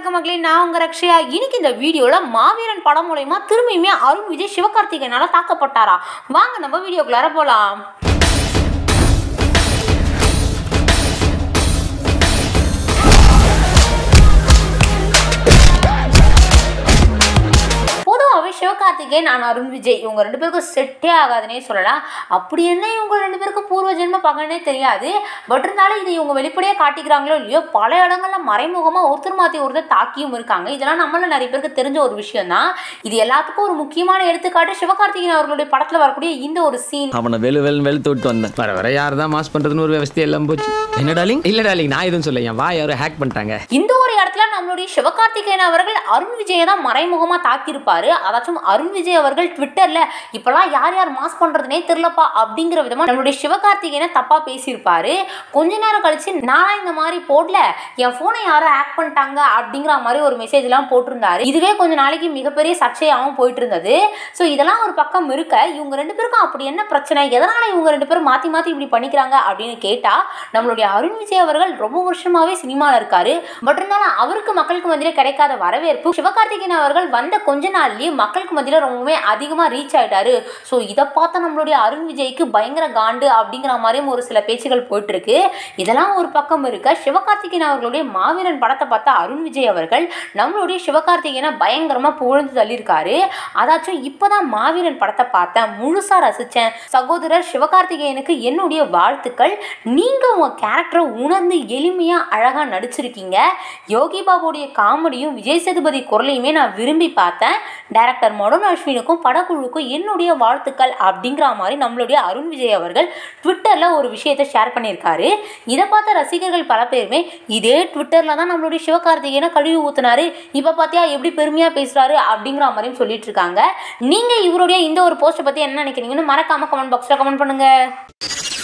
வணக்கம் மகளே நான் உங்க ரக்ஷயா இன்னைக்கு இந்த வீடியோல மாவீரன் படம் மூலயமா திரும்பியுமே அருண் விஜய் சிவகார்த்திகேயனால தாக்கப்பட்டாரா வாங்க நம்ம வீடியோக்குள்ளார போலாம் பொதுவாகவே சிவகார்த்திகேயன் நான் அருண் விஜய் இவங்க ரெண்டு பேருக்கும் செட்டே ஆகாதுன்னே சொல்லலாம் அப்படி என்ன இவங்க ரெண்டு பேருக்கும் பூர்வ ஜென்ம பகனே தெரியாது பட் இருந்தாலும் இது இவங்க வெளிப்படையாக காட்டிக்கிறாங்களோ இல்லையோ பல இடங்கள்ல மறைமுகமாக ஒருத்தர் மாற்றி ஒருத்தர் தாக்கியும் இருக்காங்க இதெல்லாம் நம்மள நிறைய பேருக்கு தெரிஞ்ச ஒரு விஷயம் தான் இது எல்லாத்துக்கும் ஒரு முக்கியமான எடுத்துக்காட்டு சிவகார்த்திகேயன் அவர்களுடைய படத்தில் வரக்கூடிய இந்த ஒரு சீன் அவனை வெளு வெளு வெளுத்து விட்டு வந்தேன் வர வர யார் தான் மாஸ் பண்றதுன்னு ஒரு விவசாயம் எல்லாம் போச்சு என்ன டாலிங் இல்ல டாலிங் நான் எதுவும் சொல்ல என் வா யாரோ ஹேக் பண்ணிட்டாங்க இந்த ஒரு இடத்துல நம்மளுடைய சிவகார்த்திகேயன் அவர்கள் அருண் விஜயை தான் மறைமுகமா தாக்கியிருப்பாரு அதாச்சும் அருண் விஜய் அவர்கள் ட்விட்டர்ல இப்பெல்லாம் யார் யார் மாஸ் பண்றதுனே தெரியலப்பா அப்படிங்கிற விதமா நம்மளுடைய சிவகார்த்திகேயனை தப்பா பேசியிருப்பாரு கொஞ்ச நேரம் கழிச்சு நானா இந்த மாதிரி போடல என் போனை யாரோ ஹேக் பண்ணிட்டாங்க அப்படிங்கிற மாதிரி ஒரு மெசேஜ் எல்லாம் போட்டிருந்தாரு இதுவே கொஞ்ச நாளைக்கு மிகப்பெரிய சர்ச்சையாகவும் போயிட்டு இருந்தது ஸோ இதெல்லாம் ஒரு பக்கம் இருக்க இவங்க ரெண்டு பேருக்கும் அப்படி என்ன பிரச்சனை எதனால இவங்க ரெண்டு பேரும் மாத்தி மாத்தி இப்படி பண்ணிக்கிறாங்க அப்படின்னு கேட்டா நம்மளுடைய அருண் விஜய் அவர்கள் ரொம்ப வருஷமாவே சினிமாவில் இருக்காரு பட் இருந்தாலும் அவருக்கு மக்களுக்கு மத்தியில கிடைக்காத வரவேற்பு சிவகார்த்திகேயன் அவர்கள் வந்த கொஞ்ச நாள்லயே மக்களுக்கு மத்தியில ரொம்பவே அதிகமா ரீச் ஆயிட்டாரு ஸோ இதை பார்த்தா நம்மளுடைய அருண் விஜய்க்கு பயங்கர காண்டு அப்படிங்கிற மாதிரியும் ஒரு சில பேச்சுகள் போயிட்டு இருக்கு இதெல்லாம் ஒரு பக்கம் இருக்க சிவகார்த்திகேயன் அவர்களுடைய மாவீரன் படத்தை பார்த்த அருண் விஜய் அவர்கள் நம்மளுடைய சிவகார்த்திகேயனை பயங்கரமா புகழ்ந்து தள்ளியிருக்காரு அதாச்சும் இப்பதான் மாவீரன் படத்தை பார்த்தேன் முழுசா ரசிச்சேன் சகோதரர் சிவகார்த்திகேயனுக்கு என்னுடைய வாழ்த்துக்கள் நீங்க உங்க கேரக்டரை உணர்ந்து எளிமையா அழகா நடிச்சிருக்கீங்க யோகி பாபுடைய காமெடியும் விஜய் சேதுபதி குரலையுமே நான் விரும்பி பார்த்தேன் டைரக்டர் மனோன் அஸ்வினுக்கும் படக்குழுவுக்கும் என்னுடைய வாழ்த்துக்கள் அப்படிங்கிற மாதிரி நம்மளுடைய அருண் விஜய் அவர்கள் ட்விட்டர்ல ஒரு விஷயத்தை ஷேர் பண்ணியிருக்காரு இதை பார்த்த ரசிகர்கள் பல பேருமே இதே ட்விட்டர்ல தான் நம்மளுடைய சிவகார்த்திகேயனை கழுவி ஊத்துனாரு இப்போ பார்த்தியா எப்படி பெருமையா பேசுறாரு அப்படிங்கிற மாதிரியும் சொல்லிட்டு இருக்காங்க நீங்க இவருடைய இந்த ஒரு போஸ்ட்டை பத்தி என்ன நினைக்கிறீங்கன்னு மறக்காம கமெண்ட் பாக்ஸ்ல கமெண்ட் பண்ணுங்க